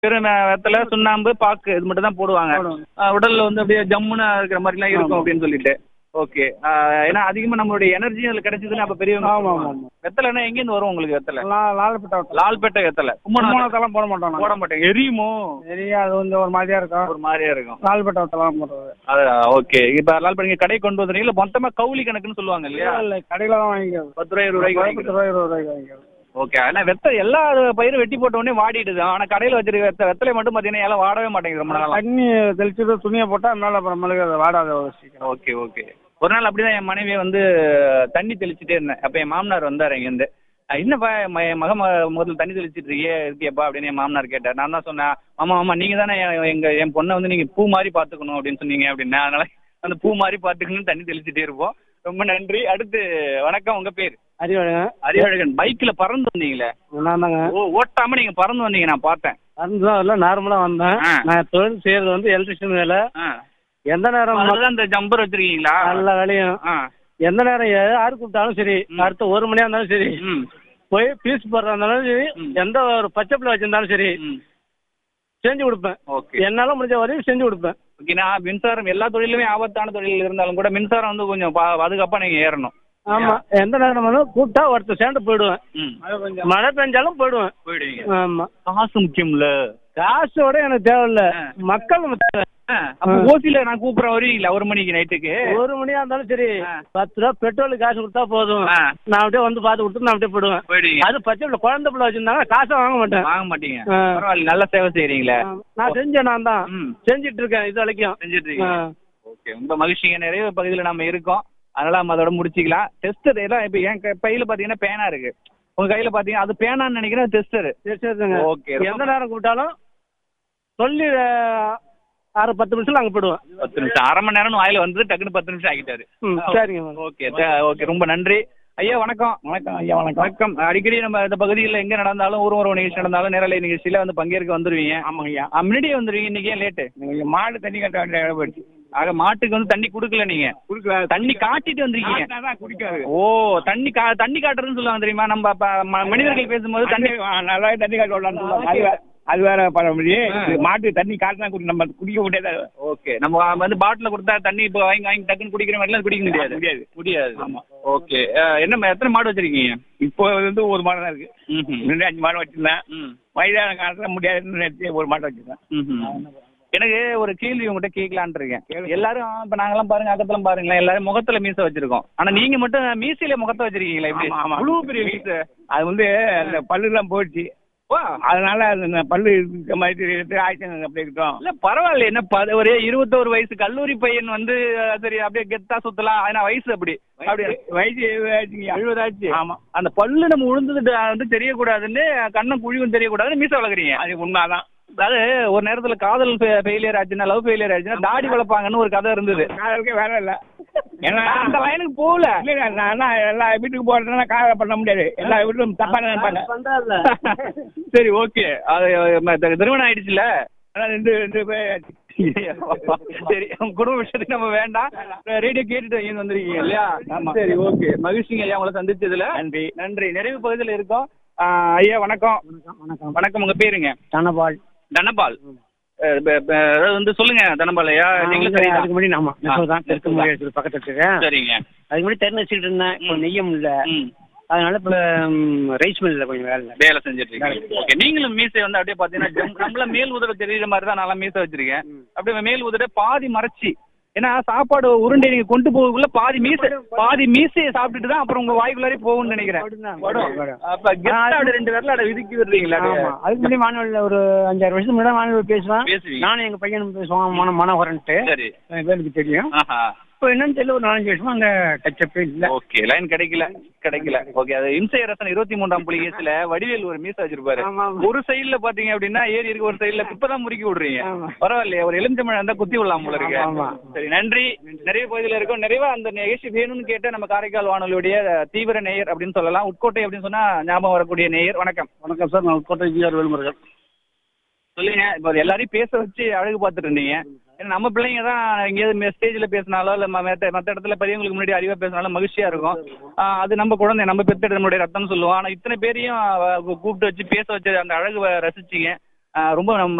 வெறும் வெ- வெத்தலை சுண்ணாம்பு பாக்கு இது மட்டும் தான் போடுவாங்க போடுவாங்க. ஆ, உடல்ல வந்து அப்படியே ஜம்முன்னு இருக்கிற மாதிரிலாம் இருக்கும் ஆமா. அப்படின்னு சொல்லிட்டு ஓகே ஏன்னா அதிகமா நம்மளுடைய எனர்ஜி அதுல கிடைச்சதுன்னு அப்ப பெரியவங்க ஆமா, ஆமா, சொல்லுவாங்க. ஆமா. வெத்தலைன்னா எங்கேருந்து வரும் உங்களுக்கு வெத்தலை லா- லால்பேட்டை வெத்தலை. லால்பேட்டை வெத்தலை கும்பகோணம் கும்பகோணத்தெல்லாம் போட மாட்டோம் நாங்க. போட மாட்டேங்க எரியுமோ சரியா அது வந்து ஒரு மாதிரியா இருக்கும் ஒரு மாதிரியா இருக்கும் லால்பேட்டை வெத்தலாம் போடுறது அது ஓகே இப்ப லால்பேட்டை கடை கொண்டு வந்துறீங்க இல்ல மொத்தமா கவுளி கணக்குன்னு சொல்லுவாங்க இல்லையா இல்ல கடையில தான் வாங்கிக்கிறது பத்து ரூபாய் இருபது ரூபாய்க்கு பத்து ரூபாய் இருபது ரூபாய்க்கு வாங்கிக்கிறது ஓகே ஆனா வெத்த எல்லா பயிரும் வெட்டி போட்ட உடனே வாடிடுது ஆனா கடையில வச்சிருக்க வெத்த வெத்தலை மட்டும் பாத்தீங்கன்னா எல்லாம் வாடவே மாட்டேங்குது ரொம்ப நாளா தண்ணி தெளிச்சுட்டு துணியை போட்டா அதனால அப்புறம் மெழுகு வாடாத சீக்கிரம் ஓகே ஓகே ஒரு நாள் அப்படிதான் என் மனைவியை வந்து தண்ணி தெளிச்சுட்டே இருந்தேன் அப்ப என் மாமனார் வந்தார் இங்கேருந்து அஹ் என்னப்பா ம- என் மக ம- முதல்ல தண்ணி தெளிச்சிட்டு இருக்கியே இருக்கியப்பா அப்படின்னு என் மாமனார் கேட்டார் நான் தான் சொன்னேன் மாமா மாமா நீங்க தானே என்- எங்க என் பொண்ணை வந்து நீங்க பூ மாதிரி பாத்துக்கணும் அப்படின்னு சொன்னீங்க அப்படின்னா அதனால அந்த பூ மாதிரி பாத்துக்கணும்னு தண்ணி தெளிச்சுட்டே இருப்போம் ரொம்ப நன்றி அடுத்து வணக்கம் உங்க பேர் அறிவாளுங்க அறிவழகன் பைக்ல பறந்து வந்தீங்களே நான் தாங்க ஓ ஓட்டாம நீங்க பறந்து வந்தீங்க நான் பார்த்தேன் அதுதான் இல்லை நார்மலாக வந்தேன் ஆ. நான் தொழில் செய்யறது வந்து எலக்ட்ரிஷியன் வேலை ஆ. எந்த நேரம் ம- அதுதான் இந்த ஜம்பர் வச்சிருக்கீங்களா நல்ல வேலையும் ஆ. எந்த நேரம் யாரு கூப்பிட்டாலும் சரி ம். அடுத்த ஒரு மணியா இருந்தாலும் சரி ம். போய் பீஸ் போடுறதா இருந்தாலும் சரி ம். எந்த ஒரு பச்சை பிள்ளை வச்சிருந்தாலும் சரி ம். செஞ்சு கொடுப்பேன் ஓகே என்னால முடிஞ்ச வரையும் செஞ்சு கொடுப்பேன் ஓகேனா மின்சாரம் எல்லா தொழிலுமே ஆபத்தான தொழில் இருந்தாலும் கூட மின்சாரம் வந்து கொஞ்சம் பா- பாதுகாப்பா நீங்க ஏறணும் ஆமா எந்த நேரம் வேணும் கூப்பிட்டா ஒருத்தர் சேர்ந்து போயிடுவேன் ம் மழை பெஞ்சாலும் போயிடுவேன் போயிடுவீங்க ஆமா காசு முக்கியம்ல காசோட எனக்கு தேவையில்ல ஆ. மக்கள் நம்ம தேவை ஆ, அப்ப ஓசில நான் கூப்பிடுறேன் வருவீங்களா ஒரு மணிக்கு நைட்டுக்கு ஒரு மணியா இருந்தாலும் சரி ஆ. பத்து ரூபா பெட்ரோலுக்கு காசு கொடுத்தா போதும் ஆ. நான் அப்படியே வந்து பார்த்து கொடுத்து நான் அப்படியே போயிடுவேன் போயிடுவீங்க அது பச்சை பிள்ளை குழந்தை பிள்ளை வச்சிருந்தாங்க காசை வாங்க மாட்டேன் வாங்க மாட்டீங்க ஆ. பரவாயில்ல நல்ல சேவை செய்றீங்களே ஆ. நான் செஞ்சேன் நான் தான் ம் செஞ்சிட்டு இருக்கேன் இது வரைக்கும் செஞ்சுட்டு ஆ. இருக்கீங்க ஓகே ரொம்ப மகிழ்ச்சிங்க நிறைய பகுதியில் நம்ம இருக்கோம் அதனால நம்ம அதோட முடிச்சிக்கலாம் டெஸ்டர் எல்லாம் இப்போ என் க- பையில பாத்தீங்கன்னா பேனா இருக்கு உங்க கையில பாத்தீங்கன்னா அது பேனான்னு நினைக்கிறேன் டெஸ்டர் சரி சரிங்க ஓகே எந்த நேரம் கூப்பிட்டாலும் சொல்லி அஹ், அரை பத்து நிமிஷம் அங்கே போயிடுவேன் பத்து நிமிஷம் அரை மணி நேரம் வாயில வந்து டக்குன்னு பத்து நிமிஷம் ஆகிட்டாரு ம் சரிங்க மேடம் ஓகே த- ஓகே ரொம்ப நன்றி ஐயா வணக்கம் வணக்கம் ஐயா வணக்கம் வணக்கம் அடிக்கடி நம்ம இந்த பகுதியில் எங்க நடந்தாலும் ஊர் உறவு நிகழ்ச்சி நடந்தாலும் நேரலை நிகழ்ச்சியில வந்து பங்கேற்க வந்துருவீங்க ஆமாங்க ஐயா ஆ, முன்னாடியே வந்துருவீங்க இன்னைக்கு ஏன் லேட்டு நீங்க மாடு தண்ணி கட்ட வேண்டிய இடம் போயிடுச்சு ஆக மாட்டுக்கு வந்து தண்ணி கொடுக்கல நீங்க குடிக்கல தண்ணி காட்டிட்டு வந்திருக்கீங்க தான் குடிக்காது ஓ தண்ணி கா தண்ணி காட்டுறதுன்னு சொல்லுவாங்க தெரியுமா நம்ம அப்ப ம- மனிதர்கள் பேசும்போது தண்ணி நல்லா தண்ணி காட்ட விடலாம்னு சொல்லுவாங்க. அது வே- அது வேற பண்ண முடியும் ஆ. இது மாட்டு தண்ணி காட்டினா குடி நம்ம குடிக்க முடியாது ஓகே நம்ம வந்து பாட்டில கொடுத்தா தண்ணி இப்போ வாங்கி வாங்கி டக்குன்னு குடிக்கிற மாதிரிலாம் குடிக்க முடியாது முடியாது. முடியாது ஆமா. ஓகே என்ன ம- எத்தனை மாடு வச்சிருக்கீங்க இப்போ வந்து ஒரு மாடு தான் இருக்கு ம்ஹும். முன்னாடி அஞ்சு மாடு வச்சிருந்தேன் ம் வயதான காலத்துல முடியாதுன்னு நினைச்சு ஒரு மாடு வச்சிருந்தேன் ம்ஹும். எனக்கு ஒரு கேள்வி உங்ககிட்ட கேட்கலான் இருக்கேன் எல்லாரும் இப்ப நாங்கெல்லாம் பாருங்க அக்கத்துல பாருங்களேன் எல்லாரும் முகத்துல மீசை வச்சிருக்கோம் ஆனா நீங்க மட்டும் மீசையில முகத்தை வச்சிருக்கீங்களா இப்படி ஆமா, ஆமா. இவ்வளவு பெரிய மீசை அது வந்து அந்த பல்லுலாம் போயிடுச்சு வா அதனால அது அந்த பல்லு இருக்க மாதிரி எடுத்து ஆயிடுச்சு அப்படியே இருக்கட்டும் இல்ல பரவாயில்ல என்ன பத- ஒரு இருபத்தோரு வயசு கல்லூரி பையன் வந்து அஹ், சரி அப்படியே கெத்தா சுத்தலாம் ஆனா வயசு அப்படி அப்படி வயசு எழுபது ஆச்சுங்கய்யா. எழுபது ஆச்சு ஆமா அந்த பல்லு நம்ம உழுந்தது வந்து தெரியக்கூடாதுன்னு கண்ணம் குழிவும் தெரியக்கூடாதுன்னு மீசை வளர்க்குறீங்க அது உண்மைதான் அதாவது ஒரு நேரத்துல காதல் ஃபெயிலியர் ஆச்சுன்னா லவ் ஃபெயிலியர் ஆச்சுன்னா தாடி வளர்ப்பாங்கன்னு ஒரு கதை இருந்தது காதலுக்கே வேலை இல்ல ஏன்னா நான் அந்த லைனுக்கு போகல இல்ல, இல்ல, நான் என்ன எல்லா வீட்டுக்கு போறதுனா காதல் பண்ண முடியாது எல்லா வீட்டும் தப்பா நினைப்பாங்க சரி ஓகே அது ம- த- திருமணம் ஆயிடுச்சுல ஆனா ரெண்டு ரெண்டு பேர் சரி உங்க குடும்ப விஷயத்துக்கு நம்ம வேண்டாம் ரேடியோ கேட்டுட்டு இங்க வந்திருக்கீங்க இல்லையா ஆமா. சரி ஓகே மகிழ்ச்சிங்க ஐயா உங்களை சந்திச்சதுல நன்றி நன்றி நிறைவு பகுதியில் இருக்கோம் ஆ, ஐயா வணக்கம் வணக்கம் வணக்கம் உங்க பேருங்க தனபால் தனபால் அஹ் ப- ப- அதாவது வந்து சொல்லுங்க தனபால் ஐயா நீங்களும் சரிதான் அதுக்கு முன்னாடி ஆமா நெசவுதான் தெற்கு முறையத்தில் பக்கத்துல இருக்கேன் சரிங்க அதுக்கு முன்னாடி தெரு நெசிட்டு இருந்தேன் இப்போ ம். நெய்யம் இல்ல ம் அதனால இப்போ ரைஸ் மில்ல கொஞ்சம் வேலை இல்லை வேலை செஞ்சுட்டு இருக்கீங்க ஓகே நீங்களும் மீசை வந்து அப்படியே பாத்தீங்கன்னா ஜம்- நம்மள மேல் உதட தெரியுற மாதிரி தான் நல்லா மீசை வச்சிருக்கேன் அப்படியே மேல் உதட பாதி மறைச்சி ஏன்னா சாப்பாடு உருண்டை நீங்க கொண்டு போகக்குள்ள பாதி மீசை பாதி மீசையை சாப்பிட்டுட்டு தான் அப்புறம் உங்க வாய்க்குள்ளாரே போகும்னு நினைக்கிறேன் வரும், வரும். அப்ப கெத்தா அப்படி ரெண்டு பேர்ல அதை விதிக்கி விடுறீங்களா ஆமா அதுக்கு முன்னாடி மாணவர்கள் ஒரு அஞ்சாறு வருஷத்துக்கு முன்னாடி மாணவர்கள் பேசுவேன் பேசுவீங்க நானும் எங்க பையனும் பேசுவான் மன மனோகரன்ட்டு சரி என் பேருக்கு தெரியும் ஆஹா இப்போ என்னன்னு தெரியல ஒரு நாலஞ்சு வருஷமா அங்க டச்சப்பே இல்ல ஓகே லைன் கிடைக்கல கிடைக்கல ஓகே அது இம்சை அரசன் இருபத்தி மூன்றாம் புலிகேசில வடிவேல் ஒரு மீசை வச்சிருப்பாரு ஆமா, ஆமா. ஒரு சைடுல பாத்தீங்க அப்படின்னா ஏரி இருக்கு ஒரு சைடுல இப்பதான் முறுக்கி விடுறீங்க ஆமா. பரவாயில்லையே ஒரு எலுமிச்சம்பழம் இருந்தா குத்தி விடலாம் போல இருக்கு ஆமா, ஆமா. சரி நன்றி நிறைய பகுதியில் இருக்கும் நிறைவா அந்த நிகழ்ச்சி வேணும்னு கேட்ட நம்ம காரைக்கால் வானொலியுடைய தீவிர நேயர் அப்படின்னு சொல்லலாம் உட்கோட்டை அப்படின்னு சொன்னா ஞாபகம் வரக்கூடிய நேயர் வணக்கம் வணக்கம் சார் நான் கோட்டை ஜிஆர் வேல்முருகன் சொல்லுங்க இப்போ எல்லாரையும் பேச வச்சு அழகு பார்த்துட்டு இருந்தீங்க ஏன்னா நம்ம பிள்ளைங்க தான் எங்கேயாவது ஸ்டேஜ்ல பேசினாலோ இல்ல மற்ற மற்ற இடத்துல பெரியவங்களுக்கு முன்னாடி அறிவா பேசினாலும் மகிழ்ச்சியா இருக்கும் ஆஹ் அது நம்ம குழந்தை நம்ம பெத்த நம்மளுடைய ரத்தம்னு சொல்லுவோம் ஆனா இத்தனை பேரையும் அவ கூப்பிட்டு வச்சு பேச வச்சு அந்த அழகு ரசிச்சீங்க ஆஹ் ரொம்ப நம்ம